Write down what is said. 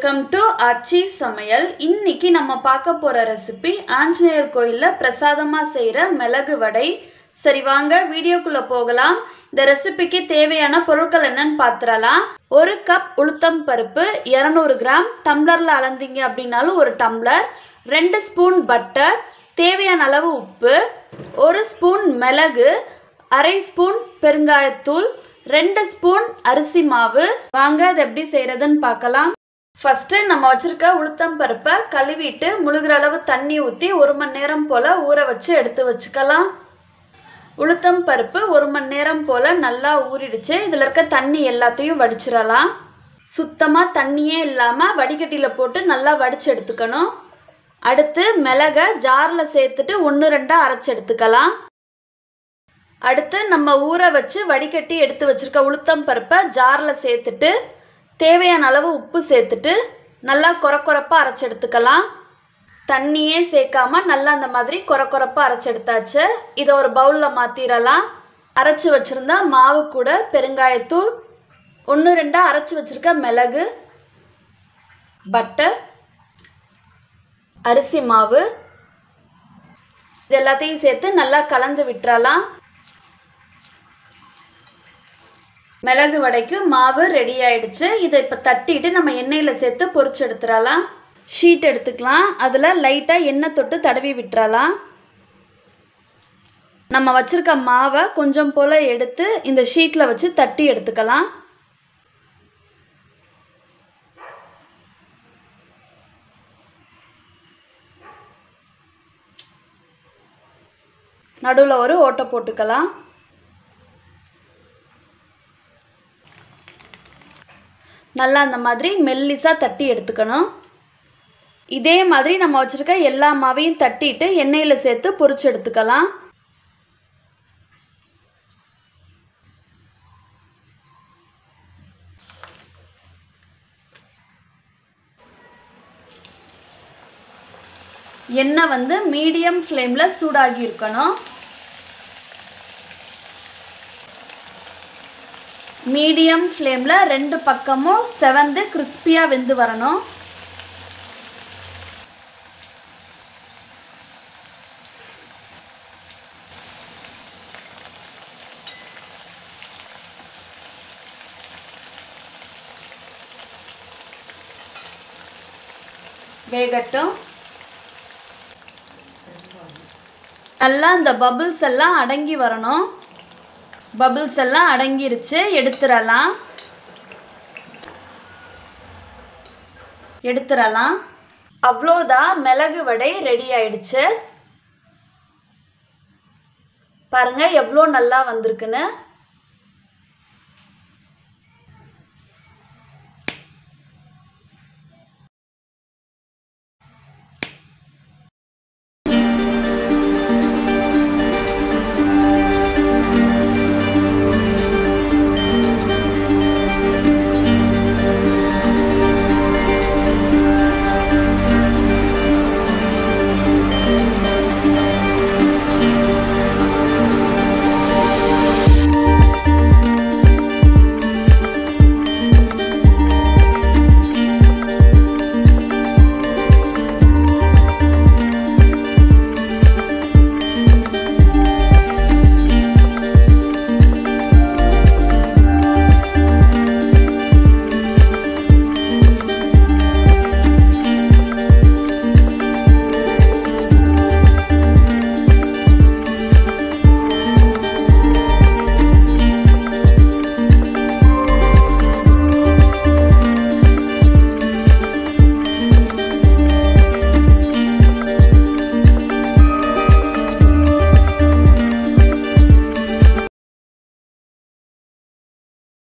welcome to ஆச்சி சமையல் இன்னைக்கு நம்ம பார்க்க போகிற ரெசிபி ஆஞ்சநேயர் கோயிலில் பிரசாதமாக செய்கிற மிளகு வடை சரி வாங்க வீடியோக்குள்ளே போகலாம் இந்த ரெசிபிக்கு தேவையான பொருட்கள் என்னன்னு பார்த்துடலாம் ஒரு கப் உளுத்தம் பருப்பு இரநூறு கிராம் டம்ளரில் அளந்தீங்க அப்படின்னாலும் ஒரு டம்ளர் ரெண்டு ஸ்பூன் பட்டர் தேவையான அளவு உப்பு ஒரு ஸ்பூன் மிளகு அரை ஸ்பூன் பெருங்காயத்தூள் ரெண்டு ஸ்பூன் அரிசி மாவு வாங்க அது எப்படி செய்கிறதுன்னு பார்க்கலாம் ஃபஸ்ட்டு நம்ம வச்சுருக்க உளுத்தம் பருப்பை கழுவிட்டு முழுகிற அளவு தண்ணி ஊற்றி ஒரு மணி நேரம் போல் ஊற வச்சு எடுத்து வச்சுக்கலாம் உளுத்தம் பருப்பு ஒரு மணி நேரம் போல் நல்லா ஊறிடுச்சு இதில் இருக்க தண்ணி எல்லாத்தையும் வடிச்சிடலாம் சுத்தமாக தண்ணியே இல்லாமல் வடிகட்டியில் போட்டு நல்லா வடித்து எடுத்துக்கணும் அடுத்து மிளகை ஜாரில் சேர்த்துட்டு ஒன்று ரெண்டாக அரைச்சி எடுத்துக்கலாம் அடுத்து நம்ம ஊற வச்சு வடிகட்டி எடுத்து வச்சுருக்க உளுத்தம் பருப்பை ஜாரில் சேர்த்துட்டு தேவையான அளவு உப்பு சேர்த்துட்டு நல்லா கொர கொரப்பாக அரைச்சி எடுத்துக்கலாம் தண்ணியே சேர்க்காம நல்லா அந்த மாதிரி கொர கொரப்பாக அரைச்சி எடுத்தாச்சு இதை ஒரு பவுலில் மாற்றிடலாம் அரைச்சி வச்சுருந்தா மாவு கூட பெருங்காயத்தூள் ஒன்று ரெண்டாக அரைச்சி வச்சுருக்க மிளகு பட்டர் அரிசி மாவு இது எல்லாத்தையும் சேர்த்து நல்லா கலந்து விட்டுறலாம் மிளகு வடைக்கு மாவு ரெடி ஆயிடுச்சு இதை இப்போ தட்டிட்டு நம்ம எண்ணெயில் சேர்த்து பொரிச்சு எடுத்துடலாம் ஷீட் எடுத்துக்கலாம் அதில் லைட்டாக எண்ணெய் தொட்டு தடவி விட்டுறலாம் நம்ம வச்சுருக்க மாவை கொஞ்சம் போல் எடுத்து இந்த ஷீட்டில் வச்சு தட்டி எடுத்துக்கலாம் நடுவில் ஒரு ஓட்டை போட்டுக்கலாம் நல்லா அந்த மாதிரி மெல்லிஸாக தட்டி எடுத்துக்கணும் இதே மாதிரி நம்ம வச்சுருக்க எல்லா மாவையும் தட்டிட்டு எண்ணெயில் சேர்த்து பொரிச்சு எடுத்துக்கலாம் எண்ணெய் வந்து மீடியம் ஃப்ளேமில் சூடாகி இருக்கணும் மீடியம் ஃப்ளேமில் ரெண்டு பக்கமும் செவந்து கிறிஸ்பியாக வெந்து வரணும் வேகட்டும் நல்லா இந்த பபிள்ஸ் எல்லாம் அடங்கி வரணும் பபிள்ஸ் எல்லாம் அடங்கிருச்சு எடுத்துடலாம் எடுத்துடலாம் அவ்வளோதான் மிளகு வடை ரெடி ஆயிடுச்சு பாருங்க எவ்வளோ நல்லா வந்திருக்குன்னு